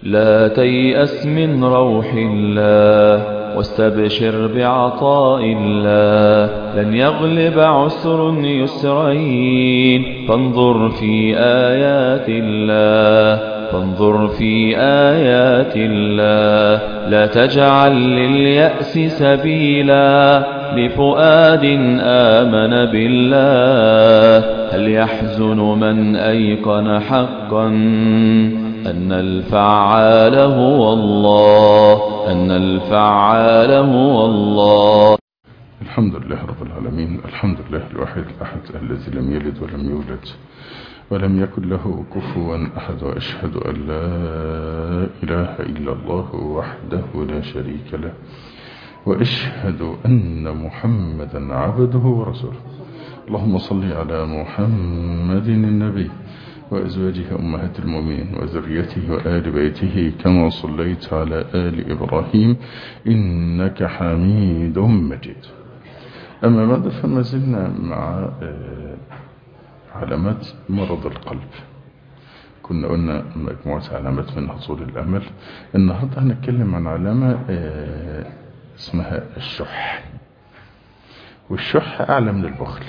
لا تيأس من روح الله واستبشر بعطاء الله لن يغلب عسر يسرين فانظر في آيات الله فانظر في آيات الله لا تجعل لليأس سبيلا لفؤاد آمن بالله هل يحزن من أيقن حقا أن الفعال هو الله أن الفعال هو الله الحمد لله رب العالمين الحمد لله الواحد الأحد الذي لم يلد ولم يولد ولم يكن له كفوا أحد وأشهد أن لا إله إلا الله وحده لا شريك له وأشهد أن محمدا عبده ورسوله اللهم صل على محمد النبي وأزواجه أمهات المؤمنين وذريته وآل بيته كما صليت على آل إبراهيم إنك حميد مجيد أما بعد فما زلنا مع علامات مرض القلب كنا قلنا مجموعة علامات من حصول الأمل النهاردة هنتكلم عن علامة اسمها الشح والشح أعلى من البخل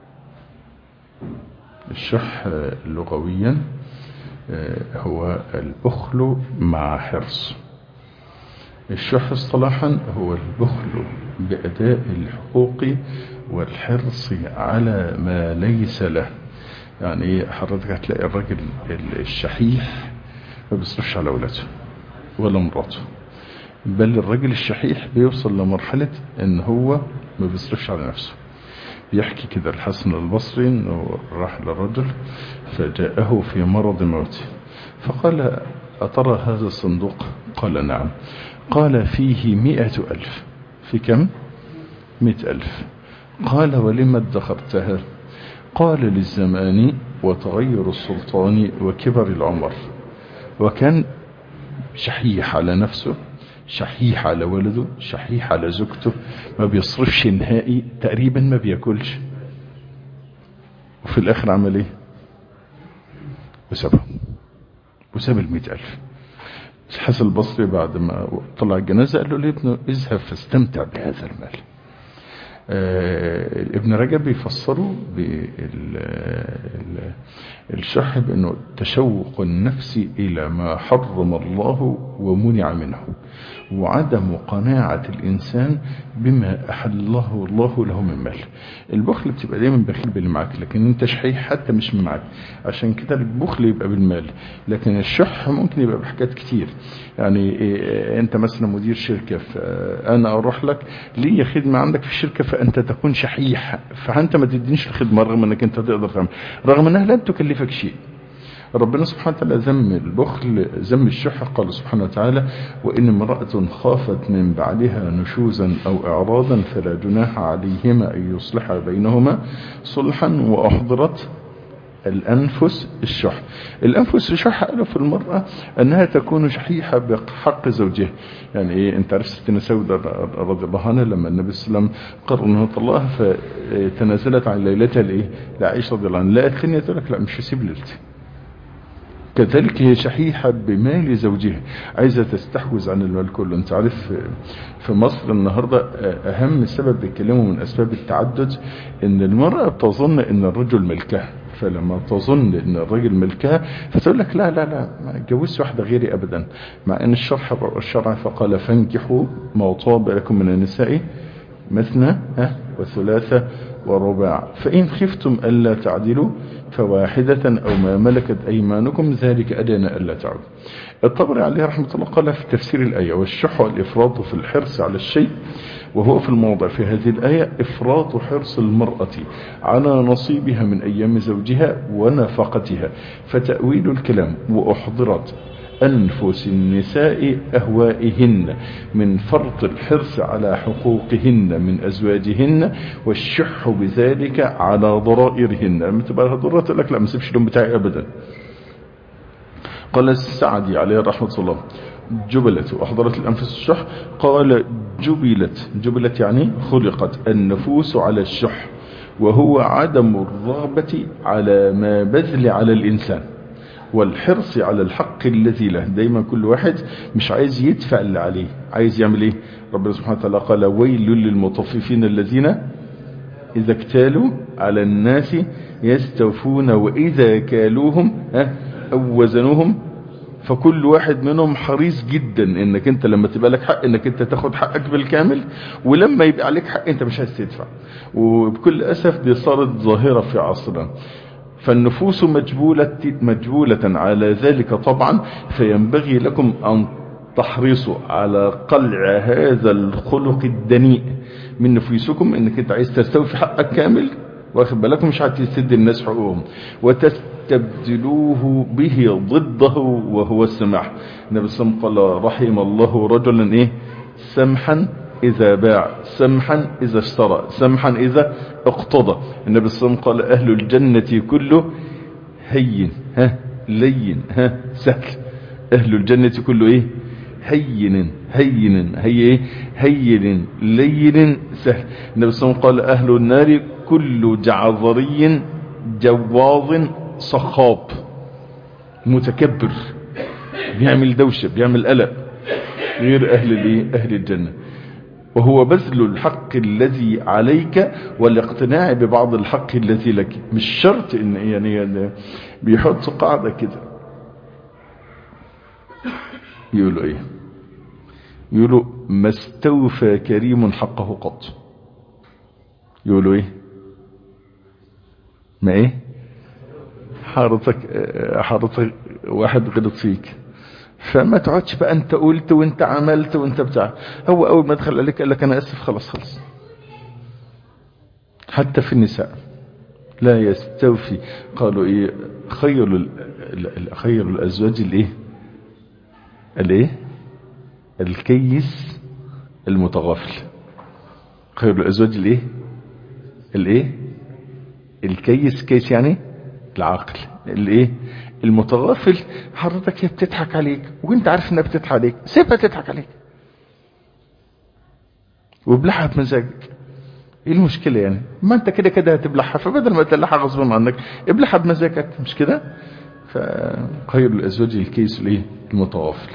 الشح لغويا هو البخل مع حرص الشح اصطلاحا هو البخل بأداء الحقوق والحرص على ما ليس له يعني حضرتك هتلاقي الراجل الشحيح ما بيصرفش على اولاده ولا مراته بل الراجل الشحيح بيوصل لمرحلة ان هو ما بيصرفش على نفسه بيحكي كده الحسن البصري انه راح لرجل فجاءه في مرض موته فقال أترى هذا الصندوق قال نعم قال فيه مئة ألف في كم مئة ألف قال ولم ادخرتها قال للزمان وتغير السلطان وكبر العمر وكان شحيح على نفسه شحيح على ولده شحيح على زوجته ما بيصرفش نهائي تقريبا ما بياكلش وفي الاخر عمل ايه وسابهم وساب المئة ألف الحسن البصري بعد ما طلع الجنازة قال له لابنه اذهب فاستمتع بهذا المال آه ابن رجب بيفسره بالشح بانه تشوق النفس الى ما حرم الله ومنع منه وعدم قناعة الإنسان بما أحل الله الله له من مال البخل بتبقى دايما بخيل باللي معاك لكن انت شحيح حتى مش من معاك عشان كده البخل يبقى بالمال لكن الشح ممكن يبقى بحاجات كتير يعني إيه انت مثلا مدير شركة فأنا أروح لك ليه خدمة عندك في الشركة فأنت تكون شحيح فأنت ما تدينيش الخدمة رغم أنك أنت تقدر تعمل رغم أنها لن تكلفك شيء ربنا سبحانه وتعالى ذم البخل ذم الشح قال سبحانه وتعالى وإن امرأة خافت من بعدها نشوزا أو إعراضا فلا جناح عليهما أن يصلح بينهما صلحا وأحضرت الأنفس الشح الأنفس الشح قالوا في المرأة أنها تكون شحيحة بحق زوجها يعني إيه أنت عرفت ستنا سودة رضي الله عنها لما النبي صلى الله عليه وسلم قرر أنه طلقها فتنازلت عن ليلتها لإيه لعائشة رضي الله عنها لقت ثانية تقول لك لا مش هسيب ليلتي كذلك هي شحيحة بمال زوجها عايزة تستحوذ عن المال كله انت عارف في مصر النهاردة اهم سبب بيتكلموا من اسباب التعدد ان المرأة تظن ان الرجل ملكها فلما تظن ان الرجل ملكها فتقول لك لا لا لا ما اتجوزش واحدة غيري ابدا مع ان الشرح الشرع فقال فانكحوا ما طاب لكم من النساء مثنى وثلاثة ورباع فإن خفتم ألا تعدلوا فواحدة أو ما ملكت أيمانكم ذلك أدنى ألا تعدوا الطبري عليه رحمة الله قال في تفسير الآية والشح والإفراط في الحرص على الشيء وهو في الموضع في هذه الآية إفراط حرص المرأة على نصيبها من أيام زوجها ونفقتها فتأويل الكلام وأحضرت أنفس النساء أهوائهن من فرط الحرص على حقوقهن من أزواجهن والشح بذلك على ضرائرهن لما تبقى ضرائر تقول لك لا ما سيبش لهم بتاعي أبدا قال السعدي عليه رحمة الله جبلت وأحضرت الأنفس الشح قال جبلت جبلت يعني خلقت النفوس على الشح وهو عدم الرغبة على ما بذل على الإنسان والحرص على الحق الذي له دايما كل واحد مش عايز يدفع اللي عليه عايز يعمل ايه ربنا سبحانه وتعالى قال ويل للمطففين الذين إذا اكتالوا على الناس يستوفون وإذا كالوهم أو وزنوهم فكل واحد منهم حريص جدا انك انت لما تبقى لك حق انك انت تاخد حقك بالكامل ولما يبقى عليك حق انت مش عايز تدفع وبكل اسف دي صارت ظاهرة في عصرنا فالنفوس مجبولة, مجبولة على ذلك طبعا فينبغي لكم ان تحرصوا على قلع هذا الخلق الدنيء من نفوسكم انك انت عايز تستوفي حقك كامل واخد بالكم مش عايز تسد الناس حقوقهم وتستبدلوه به ضده وهو السماح النبي صلى الله عليه وسلم قال رحم الله رجلا ايه سمحا اذا باع سمحا اذا اشترى سمحا اذا اقتضى النبي صلى الله عليه وسلم قال اهل الجنة كله هين ها لين ها سهل اهل الجنة كله ايه هين هين هي ايه هين لين سهل النبي صلى الله عليه وسلم قال اهل النار كل جعذري جواظ صخاب متكبر بيعمل دوشة بيعمل قلق غير اهل الايه اهل الجنة وهو بذل الحق الذي عليك والاقتناع ببعض الحق الذي لك مش شرط ان يعني بيحط قاعدة كده يقولوا ايه يقولوا ما استوفى كريم حقه قط يقولوا ايه ما ايه حضرتك حضرتك واحد غلط فيك فما تقعدش بقى انت قلت وانت عملت وانت بتاع هو اول ما دخل عليك قال لك انا اسف خلاص خلاص حتى في النساء لا يستوفي قالوا ايه خير خير الازواج الايه الايه الكيس المتغافل خير الازواج الايه الايه الكيس كيس يعني العاقل الايه المتغافل حضرتك هي بتضحك عليك وانت عارف انها بتضحك عليك سيبها تضحك عليك وابلعها بمزاجك ايه المشكله يعني ما انت كده كده هتبلعها فبدل ما تبلعها غصب عنك ابلعها بمزاجك مش كده فخير الازواج الكيس الايه المتغافل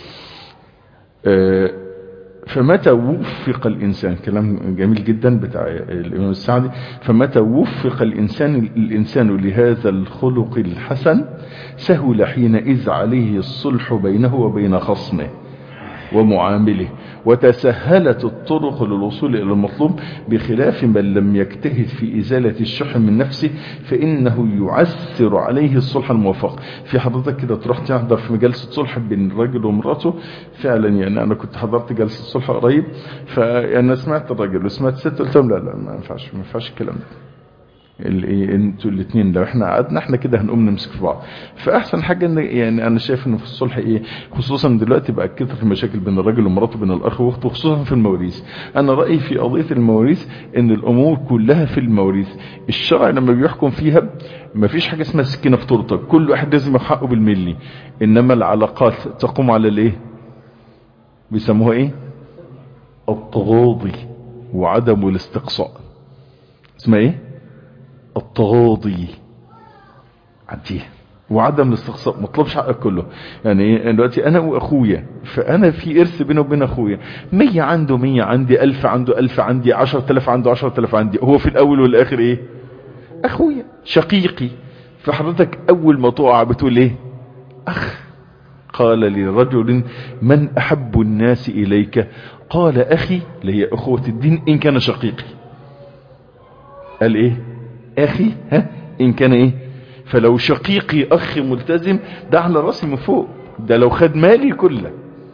آه فمتى وفق الإنسان كلام جميل جدا بتاع الإمام السعدي فمتى وفق الإنسان الإنسان لهذا الخلق الحسن سهل حينئذ عليه الصلح بينه وبين خصمه ومعامله وتسهلت الطرق للوصول إلى المطلوب بخلاف من لم يجتهد في إزالة الشح من نفسه فإنه يعسر عليه الصلح الموفق في حضرتك كده تروح تحضر في جلسة صلح بين الرجل ومراته فعلا يعني أنا كنت حضرت جلسة صلح قريب فأنا سمعت الرجل وسمعت الست قلت لهم لا لا ما ينفعش ما ينفعش الكلام ده الايه انتوا الاثنين لو احنا قعدنا احنا كده هنقوم نمسك في بعض فاحسن حاجه ان يعني انا شايف انه في الصلح ايه خصوصا دلوقتي بقى كتر المشاكل بين الراجل ومراته بين الاخ واخته خصوصا في المواريث انا رايي في قضيه المواريث ان الامور كلها في المواريث الشرع لما بيحكم فيها ما فيش حاجه اسمها سكينه في طرطك كل واحد لازم ياخد حقه بالملي انما العلاقات تقوم على الايه بيسموها ايه التغاضي وعدم الاستقصاء اسمها ايه التغاضي عديها وعدم الاستقصاء ما طلبش حقك كله يعني دلوقتي انا واخويا فانا في ارث بينه وبين اخويا مية عنده مية عندي الف عنده الف عندي عشر تلاف عنده عشر تلاف عندي هو في الاول والاخر ايه اخويا شقيقي فحضرتك اول ما تقع بتقول ايه اخ قال لرجل من احب الناس اليك قال اخي اللي هي اخوة الدين ان كان شقيقي قال ايه اخي ها ان كان ايه فلو شقيقي اخ ملتزم ده على راسي من فوق ده لو خد مالي كله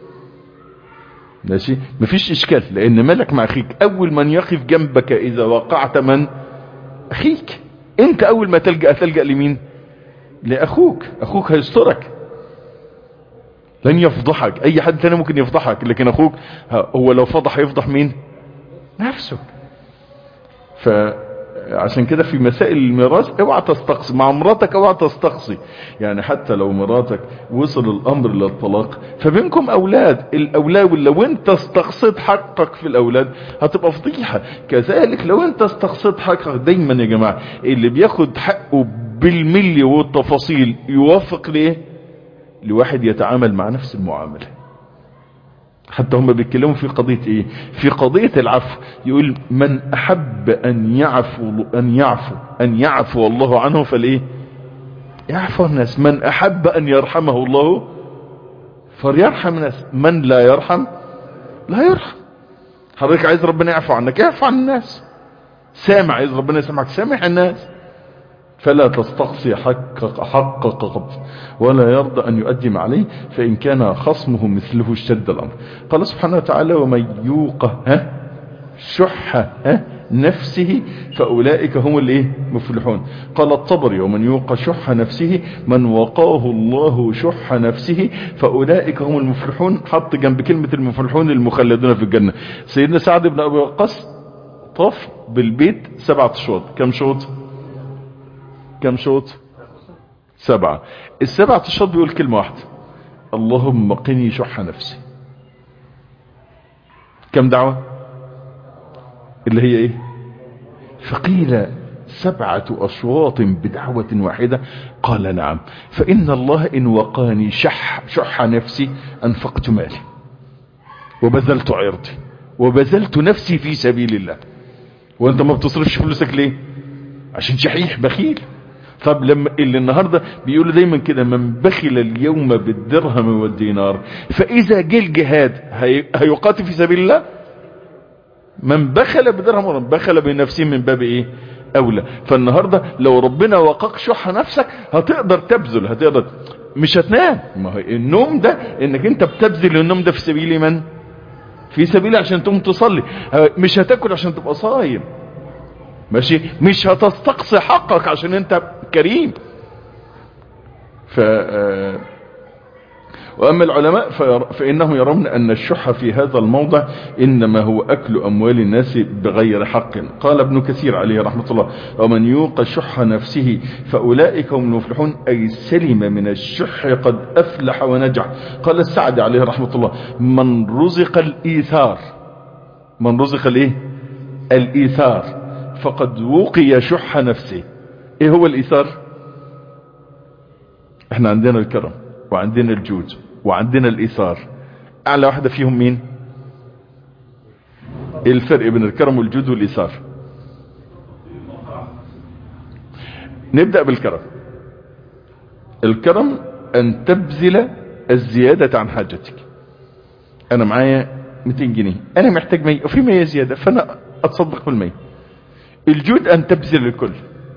ماشي مفيش اشكال لان مالك مع اخيك اول من يقف جنبك اذا وقعت من اخيك انت اول ما تلجأ تلجأ لمين لاخوك اخوك هيسترك لن يفضحك اي حد تاني ممكن يفضحك لكن اخوك هو لو فضح يفضح مين نفسه ف عشان كده في مسائل الميراث اوعى تستقصي مع مراتك اوعى تستقصي يعني حتى لو مراتك وصل الامر للطلاق فبينكم اولاد الاولاد لو انت استقصيت حقك في الاولاد هتبقى فضيحة كذلك لو انت استقصيت حقك دايما يا جماعة اللي بياخد حقه بالملي والتفاصيل يوافق ليه لواحد يتعامل مع نفس المعاملة حتى هم بيتكلموا في قضية ايه في قضية العفو يقول من احب ان يعفو ان يعفو ان يعفو الله عنه فالايه يعفو الناس من احب ان يرحمه الله فليرحم الناس من لا يرحم لا يرحم حضرتك عايز ربنا يعفو عنك يعفو عن الناس سامع عايز ربنا يسامحك سامح الناس فلا تستقصي حق حق قبض ولا يرضى أن يؤدم عليه فإن كان خصمه مثله اشتد الأمر قال سبحانه وتعالى ومن يوق ها شح ها نفسه فأولئك هم الايه مفلحون قال الطبري ومن يوق شح نفسه من وقاه الله شح نفسه فأولئك هم المفلحون حط جنب كلمة المفلحون المخلدون في الجنة سيدنا سعد بن أبي وقاص طاف بالبيت سبعة شوط كم شوط كم شوط سبعة السبعة شوط بيقول كلمة واحدة اللهم قني شح نفسي كم دعوة اللي هي ايه فقيل سبعة أشواط بدعوة واحدة قال نعم فإن الله إن وقاني شح, شح نفسي أنفقت مالي وبذلت عرضي وبذلت نفسي في سبيل الله وانت ما بتصرفش فلوسك ليه عشان شحيح بخيل طب لما اللي النهاردة بيقولوا دايما كده من بخل اليوم بالدرهم والدينار فإذا جه الجهاد هي... هيقاتل في سبيل الله من بخل بدرهم ومن بخل بنفسه من باب ايه اولى فالنهاردة لو ربنا وقاك شح نفسك هتقدر تبذل هتقدر مش هتنام ما هو النوم ده انك انت بتبذل النوم ده في سبيل من في سبيل عشان تقوم تصلي مش هتاكل عشان تبقى صايم ماشي مش هتستقصي حقك عشان انت كريم ف وأما العلماء فإنهم يرون أن الشح في هذا الموضع إنما هو أكل أموال الناس بغير حق قال ابن كثير عليه رحمة الله ومن يوق شح نفسه فأولئك هم المفلحون أي سلم من الشح قد أفلح ونجح قال السعد عليه رحمة الله من رزق الإيثار من رزق الإيه الإيثار فقد وقي شح نفسه إيه هو الإيثار احنا عندنا الكرم وعندنا الجود وعندنا الإيثار أعلى واحدة فيهم مين الفرق بين الكرم والجود والإيثار نبدأ بالكرم الكرم أن تبذل الزيادة عن حاجتك أنا معايا 200 جنيه أنا محتاج 100 وفي 100 زيادة فأنا أتصدق بالمية الجود أن تبذل الكل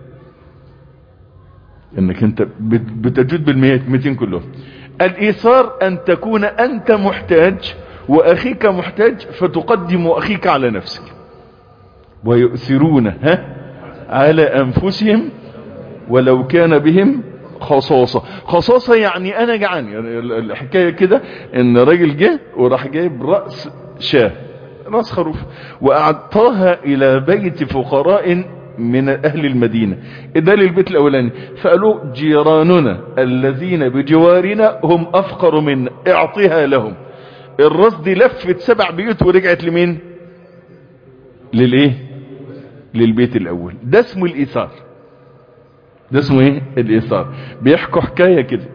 انك انت بتجود بالمئة 200 كلهم الايثار ان تكون انت محتاج واخيك محتاج فتقدم اخيك على نفسك ويؤثرون ها على انفسهم ولو كان بهم خصاصة خصاصة يعني انا جعان يعني الحكاية كده ان راجل جه وراح جايب رأس شاه رأس خروف واعطاها الى بيت فقراء من أهل المدينة ده للبيت الأولاني فقالوا جيراننا الذين بجوارنا هم أفقر منا اعطيها لهم الراس دي لفت سبع بيوت ورجعت لمين للايه للبيت الأول ده اسمه الإيثار ده اسمه ايه الإيثار بيحكوا حكاية كده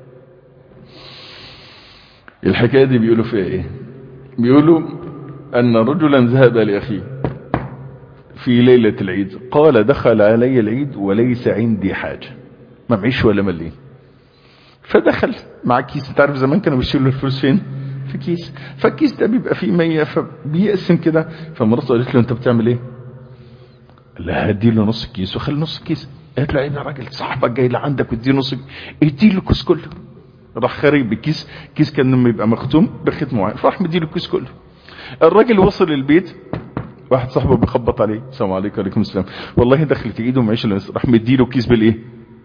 الحكاية دي بيقولوا فيها ايه بيقولوا أن رجلا ذهب لأخيه في ليلة العيد قال دخل علي العيد وليس عندي حاجة ما معيش ولا مليم فدخل مع كيس انت عارف زمان كانوا بيشيلوا الفلوس فين في كيس فالكيس ده بيبقى فيه مية فبيقسم كده فمرته قالت له انت بتعمل ايه لا هدي له نص الكيس وخلي نص الكيس قالت له ايه يا راجل صاحبك جاي لعندك وادي نص ادي له الكيس كله راح خارج بالكيس كيس كان لما يبقى مختوم بختم معين فراح مديله الكيس كله الراجل وصل البيت واحد صاحبه بيخبط عليه السلام عليكم وعليكم السلام والله دخلت ايده معيش الا راح مديله كيس بالايه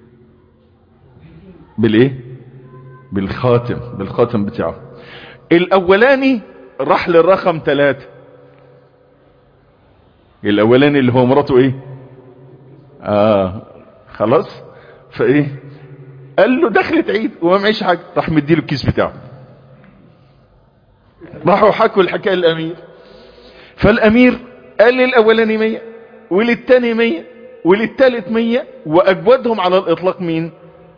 بالايه بالخاتم بالخاتم بتاعه الاولاني راح للرقم ثلاثة الاولاني اللي هو مراته ايه اه خلاص فايه قال له دخلت عيد وما معيش حاجه راح مديله الكيس بتاعه راحوا حكوا الحكايه للامير فالامير قال للاولاني مية وللتاني مية وللتالت مية واجودهم على الاطلاق مين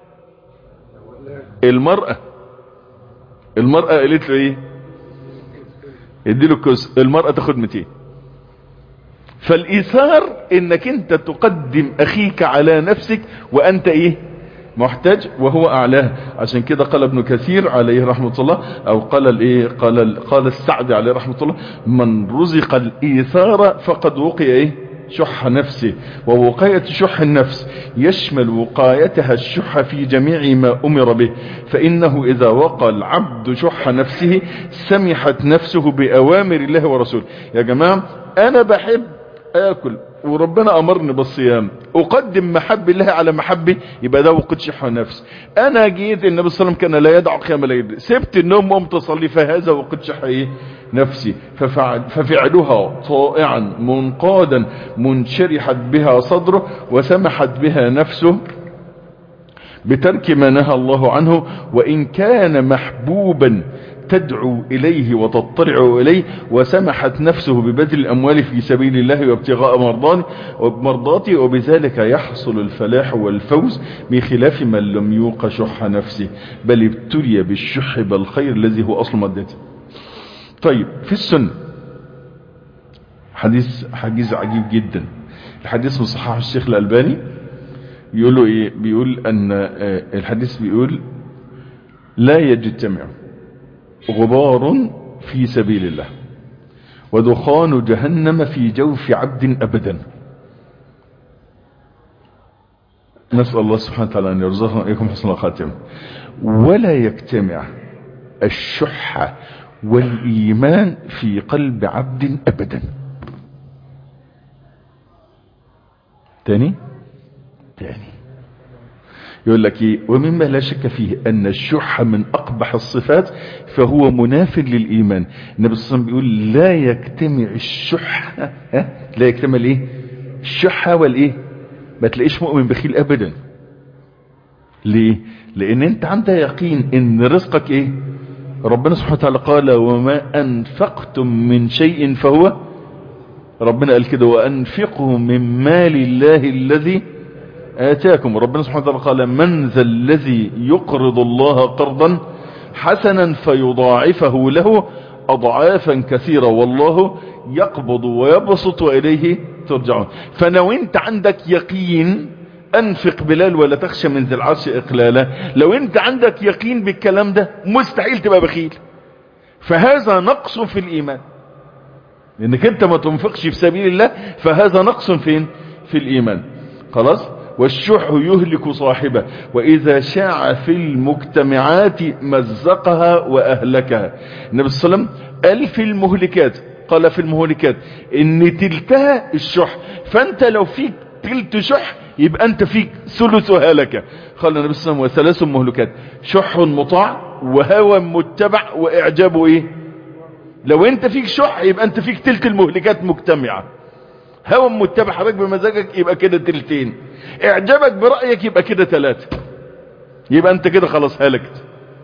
المرأة المرأة قالت له ايه اديله الكوز المرأة تاخد 200 فالايثار انك انت تقدم اخيك على نفسك وانت ايه محتاج وهو اعلاه عشان كده قال ابن كثير عليه رحمة الله او قال الايه قال قال السعدي عليه رحمة الله من رزق الايثار فقد وقي ايه شح نفسه ووقاية شح النفس يشمل وقايتها الشح في جميع ما أمر به فإنه إذا وقى العبد شح نفسه سمحت نفسه بأوامر الله ورسوله يا جماعة أنا بحب آكل وربنا أمرني بالصيام أقدم محب الله على محبي يبقى ده وقت شح نفس أنا جيت النبي صلى الله عليه وسلم كان لا يدع قيام الليل سبت النوم وقمت أصلي فهذا وقت شح إيه نفسي ففعل ففعلها طائعا منقادا منشرحت بها صدره وسمحت بها نفسه بترك ما نهى الله عنه وإن كان محبوبا تدعو إليه وتطلع إليه وسمحت نفسه ببذل الأموال في سبيل الله وابتغاء مرضاته وبذلك يحصل الفلاح والفوز بخلاف من لم يوق شح نفسه بل ابتلي بالشح بالخير الذي هو أصل مادته طيب في السنة حديث حديث عجيب جدا الحديث من صحاح الشيخ الألباني بيقولوا ايه بيقول ان الحديث بيقول لا يجتمع غبار في سبيل الله ودخان جهنم في جوف عبد أبدا نسأل الله سبحانه وتعالى أن يرزقنا إياكم حسن الخاتم ولا يجتمع الشح والإيمان في قلب عبد أبدا تاني تاني يقول لك ايه ومما لا شك فيه ان الشح من اقبح الصفات فهو مناف للايمان النبي صلى الله عليه وسلم بيقول لا يجتمع الشح ها لا يجتمع الايه الشح والايه ما تلاقيش مؤمن بخيل ابدا ليه لان انت عندها يقين ان رزقك ايه ربنا سبحانه وتعالى قال وما انفقتم من شيء فهو ربنا قال كده وانفقوا من مال الله الذي آتاكم ربنا سبحانه وتعالى قال من ذا الذي يقرض الله قرضا حسنا فيضاعفه له أضعافا كثيرة والله يقبض ويبسط وإليه ترجعون فلو انت عندك يقين انفق بلال ولا تخشى من ذي العرش اقلالا لو انت عندك يقين بالكلام ده مستحيل تبقى بخيل فهذا نقص في الايمان لانك انت ما تنفقش في سبيل الله فهذا نقص فين في الايمان خلاص والشح يهلك صاحبه وإذا شاع في المجتمعات مزقها وأهلكها النبي صلى الله عليه وسلم قال في المهلكات قال في المهلكات ان تلتها الشح فانت لو فيك تلت شح يبقى انت فيك ثلث هلكة قال النبي صلى الله عليه وسلم وثلاث مهلكات شح مطاع وهوى متبع واعجابه ايه لو انت فيك شح يبقى انت فيك تلت المهلكات مجتمعة هوى متبع حضرتك بمزاجك يبقى كده تلتين اعجابك برأيك يبقى كده ثلاثة يبقى انت كده خلاص هلكت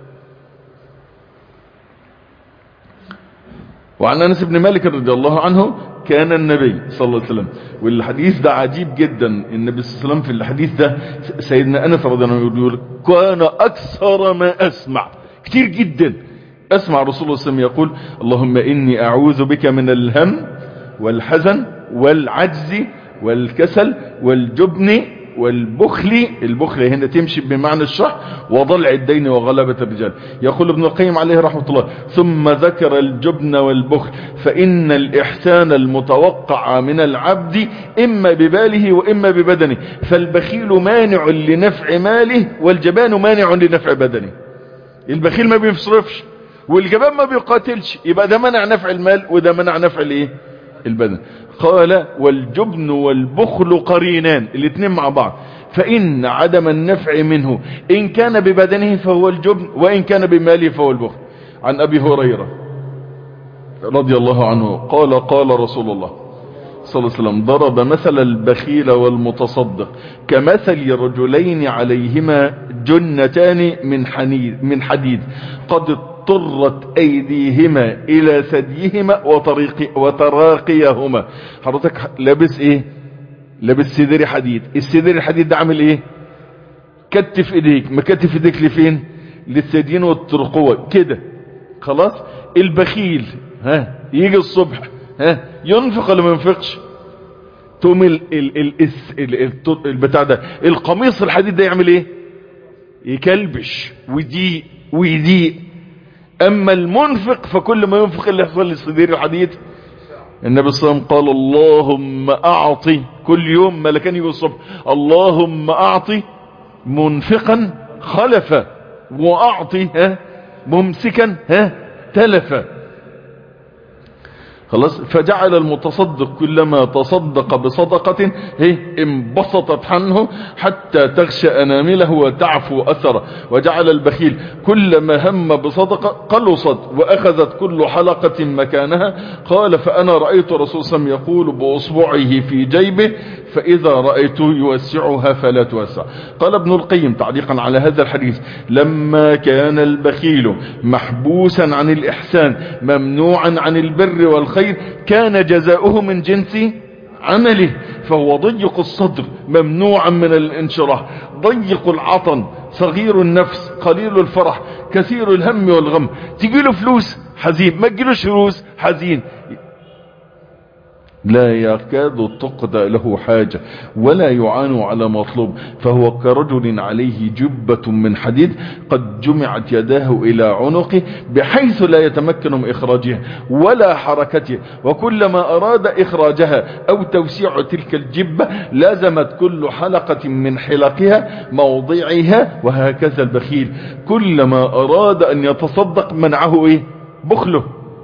وعن انس بن مالك رضي الله عنه كان النبي صلى الله عليه وسلم والحديث ده عجيب جدا النبي صلى الله عليه وسلم في الحديث ده سيدنا انس رضي الله عنه يقول كان اكثر ما اسمع كتير جدا اسمع رسول الله صلى الله عليه وسلم يقول اللهم اني اعوذ بك من الهم والحزن والعجز والكسل والجبن والبخل البخل هنا تمشي بمعنى الشح وضلع الدين وغلبة الرجال يقول ابن القيم عليه رحمة الله ثم ذكر الجبن والبخل فإن الإحسان المتوقع من العبد إما بباله وإما ببدنه فالبخيل مانع لنفع ماله والجبان مانع لنفع بدنه البخيل ما بيصرفش والجبان ما بيقاتلش يبقى ده منع نفع المال وده منع نفع الايه البدن قال والجبن والبخل قرينان الاثنين مع بعض فإن عدم النفع منه إن كان ببدنه فهو الجبن وإن كان بماله فهو البخل عن أبي هريرة رضي الله عنه قال قال رسول الله صلى الله عليه وسلم ضرب مثل البخيل والمتصدق كمثل رجلين عليهما جنتان من حديد, من حديد قد اضطرت ايديهما الى ثديهما وطريق وتراقيهما حضرتك لابس ايه لابس سدري حديد السدري الحديد ده عامل ايه كتف ايديك مكتف ايديك لفين للثديين والترقوة كده خلاص البخيل ها يجي الصبح ها ينفق ولا ما ينفقش تقوم ال ال ال ال ال ال البتاع ده القميص الحديد ده يعمل ايه يكلبش ويضيق ويضيق اما المنفق فكل ما ينفق اللي يحصل للصدير الحديد النبي صلى الله عليه وسلم قال اللهم اعطي كل يوم ملكان يقول الصبح اللهم اعطي منفقا خلفا واعطي ها ممسكا ها تلفا خلاص فجعل المتصدق كلما تصدق بصدقة هي انبسطت عنه حتى تغشى أنامله وتعفو أثره وجعل البخيل كلما هم بصدقة قلصت وأخذت كل حلقة مكانها قال فأنا رأيت رسول صلى يقول بأصبعه في جيبه فإذا رأيته يوسعها فلا توسع قال ابن القيم تعليقا على هذا الحديث لما كان البخيل محبوسا عن الإحسان ممنوعا عن البر والخير كان جزاؤه من جنس عمله فهو ضيق الصدر ممنوعا من الانشراح ضيق العطن صغير النفس قليل الفرح كثير الهم والغم تجيله فلوس حزين ما تجيلوش فلوس حزين لا يكاد تقضى له حاجة ولا يعان على مطلوب فهو كرجل عليه جبة من حديد قد جمعت يداه إلى عنقه بحيث لا يتمكن من إخراجها ولا حركتها وكلما أراد إخراجها أو توسيع تلك الجبة لازمت كل حلقة من حلقها موضعها وهكذا البخيل كلما أراد أن يتصدق منعه إيه بخله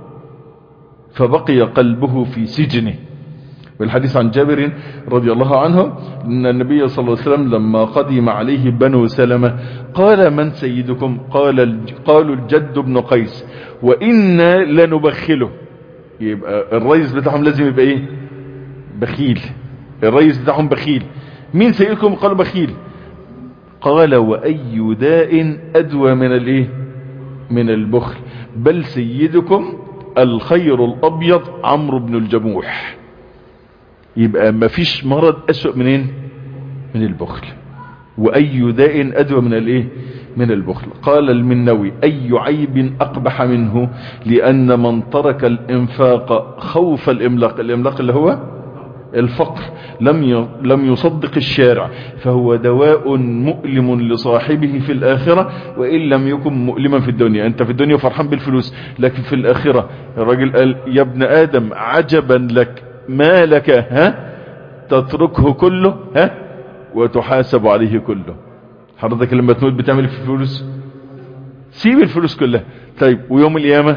فبقي قلبه في سجنه والحديث عن جابر رضي الله عنه أن النبي صلى الله عليه وسلم لما قدم عليه بنو سلمة قال من سيدكم قال قالوا الجد بن قيس وإنا لنبخله يبقى الرئيس بتاعهم لازم يبقى ايه بخيل الرئيس بتاعهم بخيل مين سيدكم قالوا بخيل قال وأي داء أدوى من الايه من البخل بل سيدكم الخير الأبيض عمرو بن الجموح يبقى ما فيش مرض أسوأ منين من البخل وأي داء أدوى من الايه من البخل قال المنوي أي عيب أقبح منه لأن من ترك الإنفاق خوف الإملاق الإملاق اللي هو الفقر لم لم يصدق الشارع فهو دواء مؤلم لصاحبه في الآخرة وإن لم يكن مؤلما في الدنيا أنت في الدنيا فرحان بالفلوس لكن في الآخرة الراجل قال يا ابن آدم عجبا لك ما لك ها تتركه كله ها وتحاسب عليه كله حضرتك لما تموت بتعمل في الفلوس سيب الفلوس كلها طيب ويوم القيامة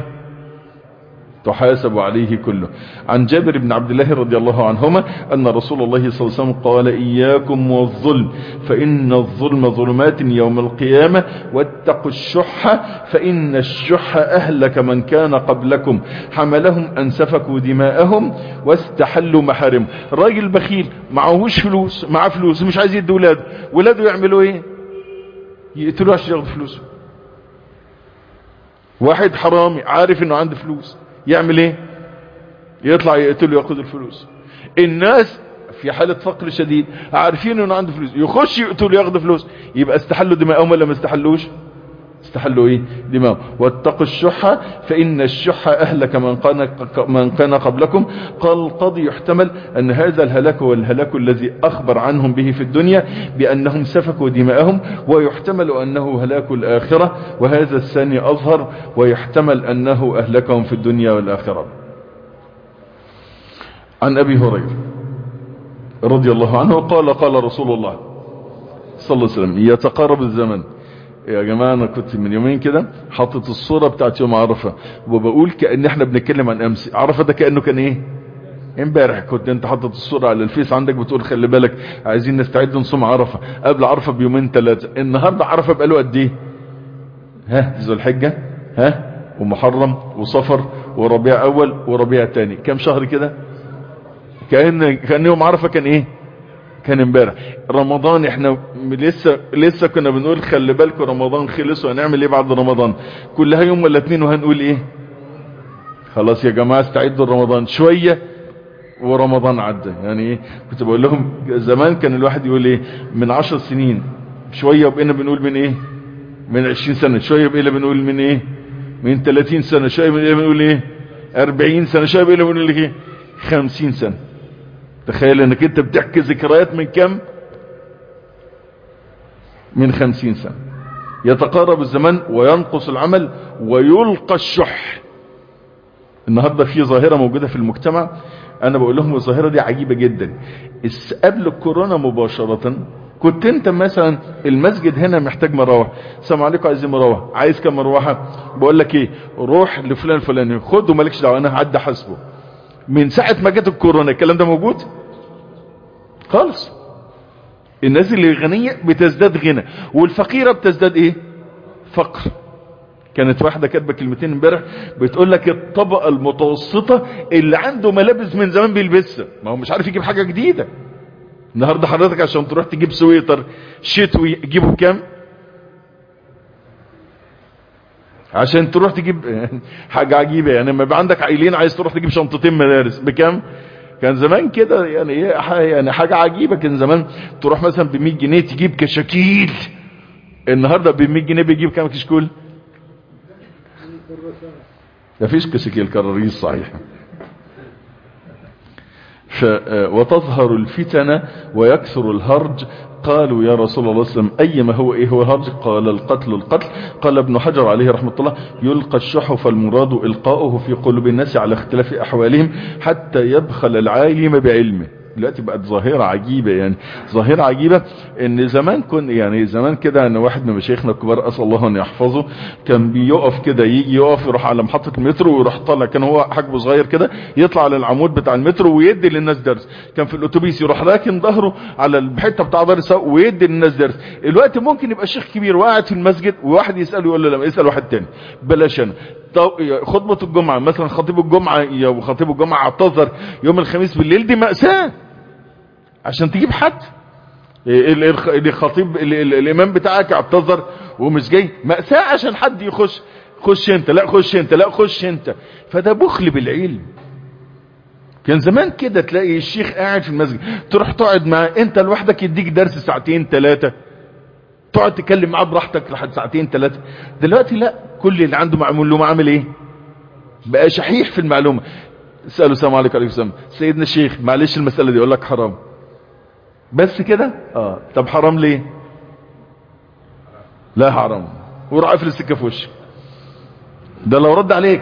تحاسب عليه كله عن جابر بن عبد الله رضي الله عنهما أن رسول الله صلى الله عليه وسلم قال إياكم والظلم فإن الظلم ظلمات يوم القيامة واتقوا الشح فإن الشح أهلك من كان قبلكم حملهم أن سفكوا دماءهم واستحلوا محارم راجل بخيل معهوش فلوس معاه فلوس مش عايز يدي ولاده ولاده يعملوا ايه يقتلوا عشان ياخدوا فلوسه واحد حرامي عارف انه عنده فلوس يعمل ايه يطلع يقتله ياخد الفلوس الناس في حالة فقر شديد عارفين انه عنده فلوس يخش يقتله ياخد فلوس يبقى استحلوا دماءهم ولا ما استحلوش استحلوا ايه دماء واتقوا الشح فان الشح اهلك من كان من كان قبلكم قال القاضي يحتمل ان هذا الهلاك هو الهلاك الذي اخبر عنهم به في الدنيا بانهم سفكوا دماءهم ويحتمل انه هلاك الاخرة وهذا الثاني اظهر ويحتمل انه اهلكهم في الدنيا والاخرة عن ابي هريرة رضي الله عنه قال قال رسول الله صلى الله عليه وسلم يتقارب الزمن يا جماعة انا كنت من يومين كده حاطط الصورة بتاعت يوم عرفة وبقول كأن احنا بنتكلم عن امس عرفة ده كأنه كان ايه امبارح كنت انت حاطط الصورة على الفيس عندك بتقول خلي بالك عايزين نستعد نصوم عرفة قبل عرفة بيومين ثلاثة النهاردة عرفة بقاله قد ايه ها ذو الحجة ها ومحرم وصفر وربيع اول وربيع تاني كم شهر كده كأن كأن يوم عرفة كان ايه كان امبارح رمضان احنا لسه لسه كنا بنقول خلي بالكم رمضان خلص وهنعمل ايه بعد رمضان كلها يوم ولا اتنين وهنقول ايه خلاص يا جماعة استعدوا رمضان شوية ورمضان عدى يعني ايه كنت بقول لهم زمان كان الواحد يقول ايه من عشر سنين شوية وبقينا بنقول من ايه من عشرين سنة شوية بقينا بنقول من ايه من ثلاثين سنة شوية بقينا بنقول ايه اربعين سنة شوية بقينا بنقول ايه خمسين سنة تخيل انك انت بتحكي ذكريات من كم من خمسين سنة يتقارب الزمن وينقص العمل ويلقى الشح النهاردة في ظاهرة موجودة في المجتمع انا بقول لهم الظاهرة دي عجيبة جدا قبل الكورونا مباشرة كنت انت مثلا المسجد هنا محتاج مراوح السلام عليكم عايزين مراوح عايز كم مروحة بقول لك ايه روح لفلان الفلاني خد ومالكش دعوه انا هعدي حاسبه من ساعة ما جت الكورونا الكلام ده موجود خالص الناس اللي غنية بتزداد غنى والفقيرة بتزداد ايه فقر كانت واحدة كاتبه كلمتين امبارح بتقول لك الطبقة المتوسطة اللي عنده ملابس من زمان بيلبسها ما هو مش عارف يجيب حاجة جديدة النهاردة حضرتك عشان تروح تجيب سويتر شتوي تجيبه بكام عشان تروح تجيب حاجة عجيبة يعني لما يبقى عندك عائلين عايز تروح تجيب شنطتين مدارس بكام كان زمان كده يعني ايه يعني حاجة عجيبة كان زمان تروح مثلا ب 100 جنيه تجيب كشاكيل النهاردة ب 100 جنيه بيجيب كام كشكول مفيش كشاكيل كراريس صحيح ف وتظهر الفتن ويكثر الهرج قالوا يا رسول الله صلى الله عليه وسلم أي ما هو إيه هو الهرج قال القتل القتل قال ابن حجر عليه رحمة الله يلقى الشح فالمراد إلقاؤه في قلوب الناس على اختلاف أحوالهم حتى يبخل العالم بعلمه دلوقتي بقت ظاهرة عجيبة يعني ظاهرة عجيبة ان زمان كن يعني زمان كده ان واحد من مشايخنا الكبار اسال الله ان يحفظه كان بيقف كده يجي يقف يروح على محطة المترو ويروح طالع كان هو حجمه صغير كده يطلع على العمود بتاع المترو ويدي للناس درس كان في الاتوبيس يروح راكن ظهره على الحته بتاع دار السواق ويدي للناس درس الوقت ممكن يبقى شيخ كبير وقاعد في المسجد وواحد يساله يقول له لا يسال واحد تاني بلاش انا خطبة الجمعة مثلا خطيب الجمعة او خطيب الجمعة اعتذر يوم الخميس بالليل دي مأساة عشان تجيب حد الخطيب الامام بتاعك اعتذر ومش جاي مأساة عشان حد يخش خش انت لا خش انت لا خش انت فده بخل بالعلم كان زمان كده تلاقي الشيخ قاعد في المسجد تروح تقعد معاه انت لوحدك يديك درس ساعتين ثلاثة تقعد تكلم معاه براحتك لحد ساعتين ثلاثة دلوقتي لا كل اللي عنده معمول له عامل ايه بقى شحيح في المعلومة سألوا السلام عليكم عليكم السلام سيدنا الشيخ معلش المسألة دي يقول لك حرام بس كده اه طب حرام ليه لا حرام وراح قافل السكه في وشك ده لو رد عليك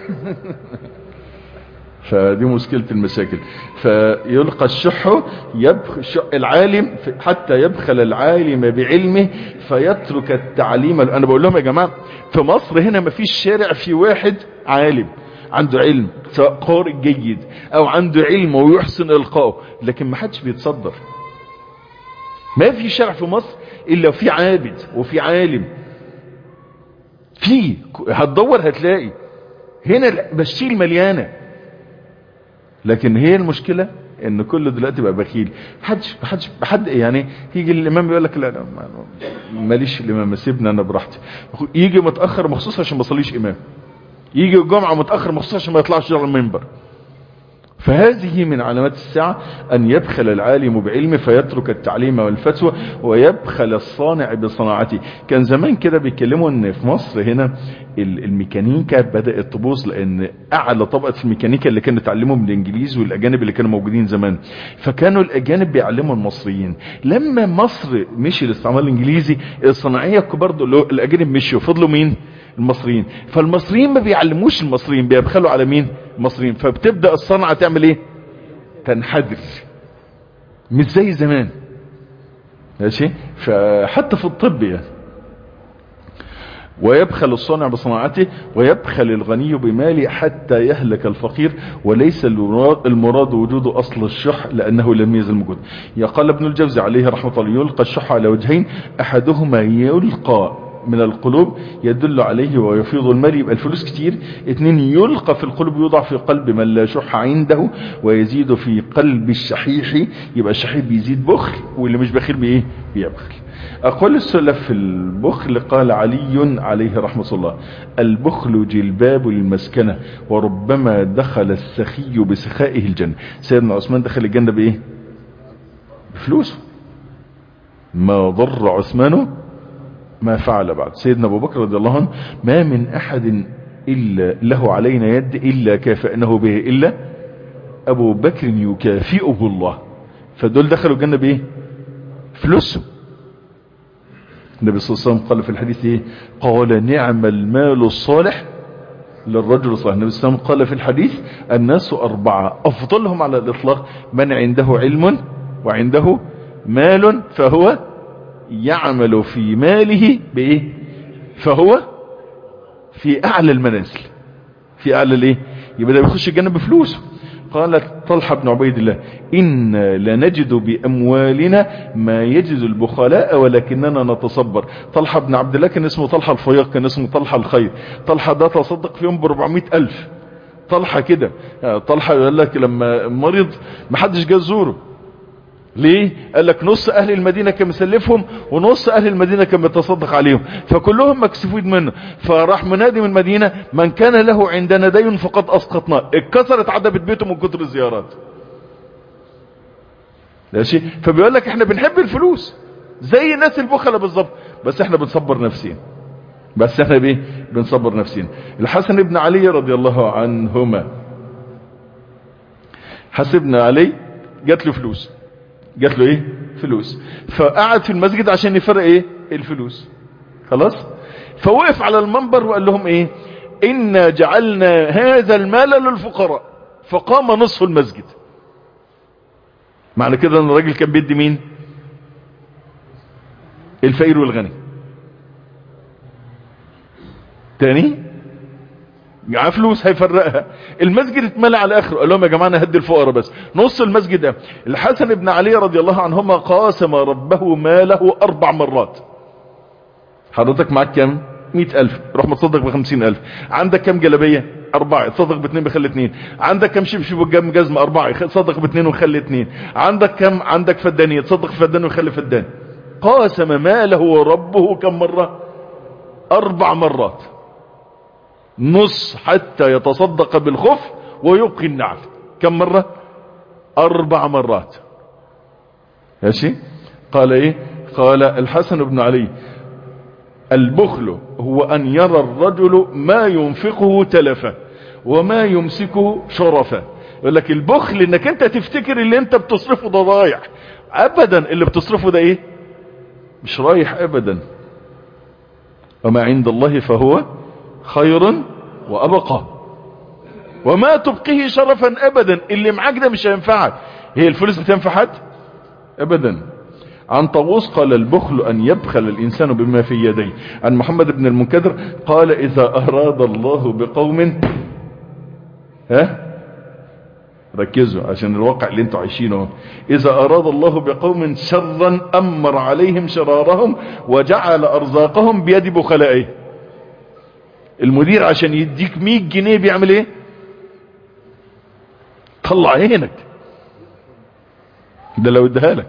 فدي مشكلة المشاكل فيلقى الشح يبخ العالم حتى يبخل العالم بعلمه فيترك التعليم انا بقول لهم يا جماعة في مصر هنا ما فيش شارع في واحد عالم عنده علم سواء قارئ جيد او عنده علم ويحسن القائه لكن ما حدش بيتصدر ما في شارع في مصر الا في عابد وفي عالم في هتدور هتلاقي هنا بشيل مليانه لكن هي المشكله ان كله دلوقتي بقى بخيل حدش حدش حد يعني يجي الامام يقول لك لا لا ماليش الامام سيبني انا براحتي يجي متاخر مخصوص عشان ما اصليش امام يجي الجمعه متاخر مخصوص عشان ما يطلعش على المنبر فهذه من علامات الساعة أن يبخل العالم بعلمه فيترك التعليم والفتوى ويبخل الصانع بصناعته كان زمان كده بيتكلموا ان في مصر هنا الميكانيكا بدأت تبوظ لأن أعلى طبقة في الميكانيكا اللي كانوا اتعلموا من الإنجليز والأجانب اللي كانوا موجودين زمان فكانوا الأجانب بيعلموا المصريين لما مصر مشي الاستعمار الإنجليزي الصناعية الكبار دول الأجانب مشوا فضلوا مين؟ المصريين فالمصريين ما بيعلموش المصريين بيبخلوا على مين المصريين فبتبدأ الصنعة تعمل ايه تنحدر مش زي زمان ماشي فحتى في الطب يعني ويبخل الصانع بصناعته ويبخل الغني بماله حتى يهلك الفقير وليس المراد وجود أصل الشح لأنه لم يزل موجود يقال ابن الجوزي عليه رحمة الله يلقى الشح على وجهين أحدهما يلقى من القلوب يدل عليه ويفيض المال يبقى الفلوس كتير اتنين يلقى في القلوب يوضع في قلب من لا شح عنده ويزيد في قلب الشحيح يبقى الشحيح بيزيد بخل واللي مش بخيل بايه بيبخل أقول السلف في البخل قال علي عليه رحمة الله البخل جلباب المسكنة وربما دخل السخي بسخائه الجنة سيدنا عثمان دخل الجنة بإيه بفلوسه ما ضر عثمان ما فعل بعد سيدنا أبو بكر رضي الله عنه ما من أحد إلا له علينا يد إلا كافأنه به إلا أبو بكر يكافئه الله فدول دخلوا الجنة بإيه فلوسهم النبي صلى الله عليه وسلم قال في الحديث ايه قال نعم المال الصالح للرجل الصالح النبي صلى الله عليه وسلم قال في الحديث الناس أربعة أفضلهم على الإطلاق من عنده علم وعنده مال فهو يعمل في ماله بإيه فهو في أعلى المنازل في أعلى الإيه يبقى ده بيخش الجنة بفلوسه قال طلحة بن عبيد الله إن لنجد بأموالنا ما يجد البخلاء ولكننا نتصبر طلحة بن عبد الله كان اسمه طلحة الفياق كان اسمه طلحة الخير طلحة ده تصدق في يوم ب ألف طلحة كده طلحة يقول لك لما مرض محدش جاء زوره ليه قال لك نص اهل المدينة كان مسلفهم ونص اهل المدينة كان متصدق عليهم فكلهم مكسفين منه فراح منادي من المدينة من كان له عندنا دين فقد اسقطناه اتكسرت عدبت بيته من كتر الزيارات ماشي فبيقول لك احنا بنحب الفلوس زي الناس البخلة بالظبط بس احنا بنصبر نفسين بس احنا بايه بنصبر نفسين الحسن بن علي رضي الله عنهما حسن بن علي جات له فلوس جات له ايه فلوس فقعد في المسجد عشان يفرق ايه الفلوس خلاص فوقف على المنبر وقال لهم ايه إنا جعلنا هذا المال للفقراء فقام نصف المسجد معنى كده ان الراجل كان بيدي مين الفقير والغني تاني معاه فلوس هيفرقها المسجد اتملى على اخره قال لهم يا جماعه انا هدي الفقراء بس نص المسجد ده الحسن بن علي رضي الله عنهما قاسم ربه ماله اربع مرات حضرتك معاك كام مئة الف روح متصدق بخمسين الف عندك كام جلبية اربعة تصدق باثنين بخلي اثنين عندك كام شبشب وجام جزمة اربعة تصدق باثنين وخلي اثنين عندك كام عندك فدانية تصدق في فدان وخلي فدان قاسم ماله ربه كم مرة اربع مرات نص حتى يتصدق بالخف ويبقي النعل كم مرة اربع مرات ماشي قال ايه قال الحسن بن علي البخل هو ان يرى الرجل ما ينفقه تلفا وما يمسكه شرفا يقول لك البخل انك انت تفتكر اللي انت بتصرفه ده ضايع ابدا اللي بتصرفه ده ايه مش رايح ابدا وما عند الله فهو خير وابقى وما تبقيه شرفا ابدا اللي معاك ده مش هينفعك هي الفلوس بتنفع حد ابدا عن طاووس قال البخل أن يبخل الإنسان بما في يديه عن محمد بن المنكدر قال إذا أراد الله بقوم ها ركزوا عشان الواقع اللي انتوا عايشينه إذا أراد الله بقوم شرا أمر عليهم شرارهم وجعل أرزاقهم بيد بخلائه المدير عشان يديك 100 جنيه بيعمل ايه طلع عينك ده لو اديها لك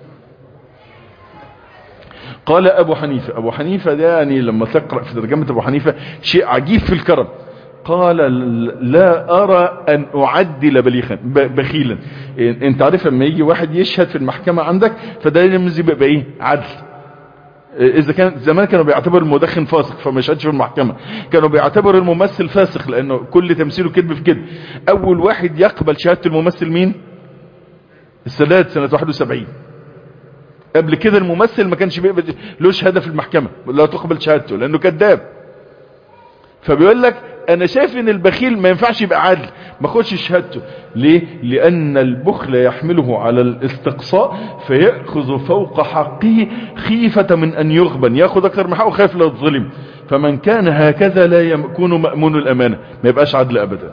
قال ابو حنيفة ابو حنيفة ده يعني لما تقرأ في ترجمة ابو حنيفة شيء عجيب في الكرم قال لا ارى ان اعدل بليخا بخيلا انت عارف لما يجي واحد يشهد في المحكمة عندك فده يمزي بقى ايه عدل اذا كان زمان كانوا بيعتبر المدخن فاسق فما يشهدش في المحكمة كانوا بيعتبر الممثل فاسق لانه كل تمثيله كذب في كذب اول واحد يقبل شهادة الممثل مين السادات سنة 71 قبل كده الممثل ما كانش بيقبل له شهاده في المحكمه لا تقبل شهادته لانه كذاب فبيقول لك انا شايف ان البخيل ما ينفعش يبقى عادل ما خدش شهادته ليه لان البخل يحمله على الاستقصاء فيأخذ فوق حقه خيفة من ان يغبن ياخذ اكثر من حقه خايف لا يظلم فمن كان هكذا لا يكون مأمون الامانة ما يبقاش عدل ابدا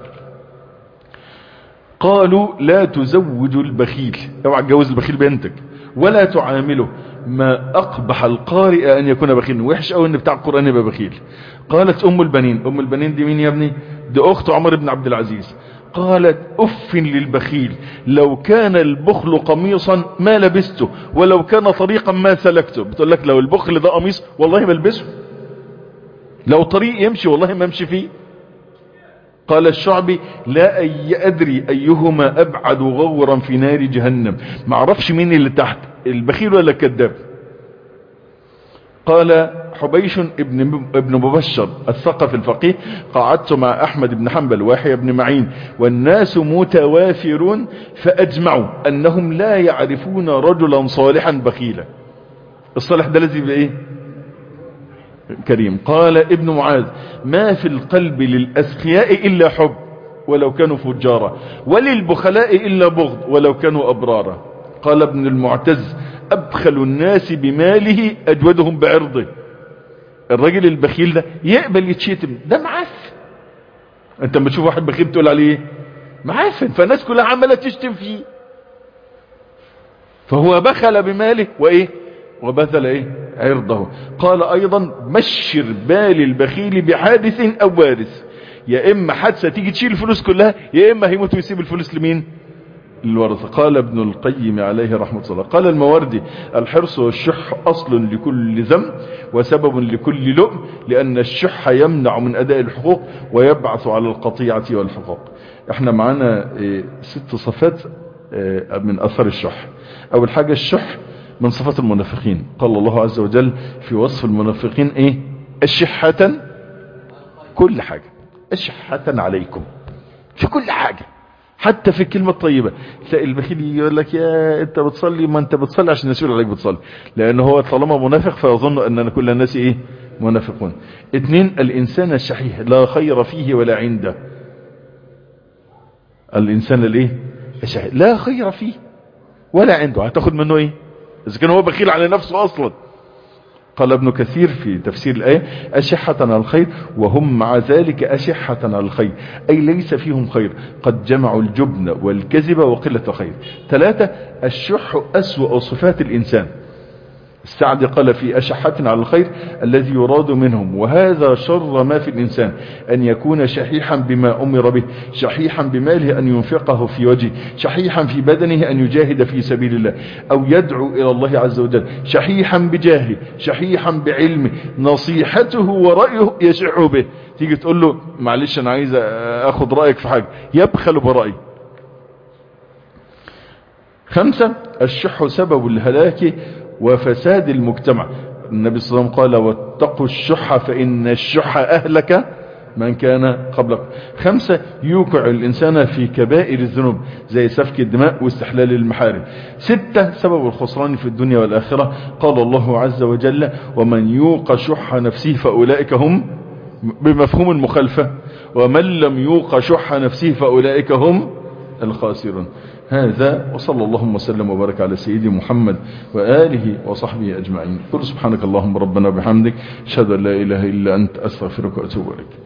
قالوا لا تزوج البخيل اوعى تجوز البخيل بنتك ولا تعامله ما أقبح القارئ أن يكون بخيل وحش أو أن بتاع القرآن يبقى بخيل قالت أم البنين أم البنين دي مين يا ابني دي أخت عمر بن عبد العزيز قالت أف للبخيل لو كان البخل قميصا ما لبسته ولو كان طريقا ما سلكته بتقول لك لو البخل ده قميص والله ما البسه لو طريق يمشي والله ما امشي فيه قال الشعبي لا أي أدري أيهما أبعد غورا في نار جهنم ما اعرفش مين اللي تحت البخيل ولا الكذاب قال حبيش ابن ابن مبشر الثقف الفقيه قعدت مع أحمد بن حنبل ويحيى بن معين والناس متوافرون فأجمعوا أنهم لا يعرفون رجلا صالحا بخيلا الصالح ده لازم يبقى ايه كريم قال ابن معاذ ما في القلب للأسخياء إلا حب ولو كانوا فجارا وللبخلاء إلا بغض ولو كانوا أبرارا قال ابن المعتز أبخل الناس بماله أجودهم بعرضه الراجل البخيل ده يقبل يتشتم ده معفن انت لما تشوف واحد بخيل تقول عليه معفن فالناس كلها عمالة تشتم فيه فهو بخل بماله وايه وبذل ايه عرضه قال ايضا بشر بال البخيل بحادث او وارث يا اما حادثة تيجي تشيل الفلوس كلها يا اما هيموت ويسيب الفلوس لمين الورثة قال ابن القيم عليه رحمة الله قال المواردي الحرص والشح أصل لكل ذنب وسبب لكل لؤم لأن الشح يمنع من أداء الحقوق ويبعث على القطيعة والحقوق احنا معانا ست صفات من أثر الشح أول حاجة الشح من صفات المنافقين قال الله عز وجل في وصف المنافقين ايه الشحة كل حاجة الشحة عليكم في كل حاجة حتى في الكلمة الطيبة تلاقي البخيل يقول لك يا انت بتصلي ما انت بتصلي عشان الناس يقول عليك بتصلي لان هو طالما منافق فيظن ان كل الناس ايه منافقون اثنين الانسان الشحيح لا خير فيه ولا عنده الانسان الايه الشحيح لا خير فيه ولا عنده هتاخد منه ايه اذا كان هو بخيل على نفسه اصلا قال ابن كثير في تفسير الآية أشحة على الخير وهم مع ذلك أشحة على الخير أي ليس فيهم خير قد جمعوا الجبن والكذب وقلة الخير ثلاثة الشح أسوأ صفات الإنسان السعد قال في أشحة على الخير الذي يراد منهم وهذا شر ما في الإنسان أن يكون شحيحا بما أمر به شحيحا بماله أن ينفقه في وجهه شحيحا في بدنه أن يجاهد في سبيل الله أو يدعو إلى الله عز وجل شحيحا بجاهه شحيحا بعلمه نصيحته ورأيه يشح به تيجي تقول له معلش أنا عايز أخذ رأيك في حاجة يبخل برأي خمسة الشح سبب الهلاك وفساد المجتمع النبي صلى الله عليه وسلم قال واتقوا الشح فإن الشح أهلك من كان قبلك خمسة يوقع الإنسان في كبائر الذنوب زي سفك الدماء واستحلال المحارم ستة سبب الخسران في الدنيا والآخرة قال الله عز وجل ومن يوق شح نفسه فأولئك هم بمفهوم المخالفة ومن لم يوق شح نفسه فأولئك هم الخاسرون هذا وصلى اللهم وسلم وبارك على سيدي محمد وآله وصحبه أجمعين قل سبحانك اللهم ربنا بحمدك أشهد أن لا إله إلا أنت أستغفرك وأتوب إليك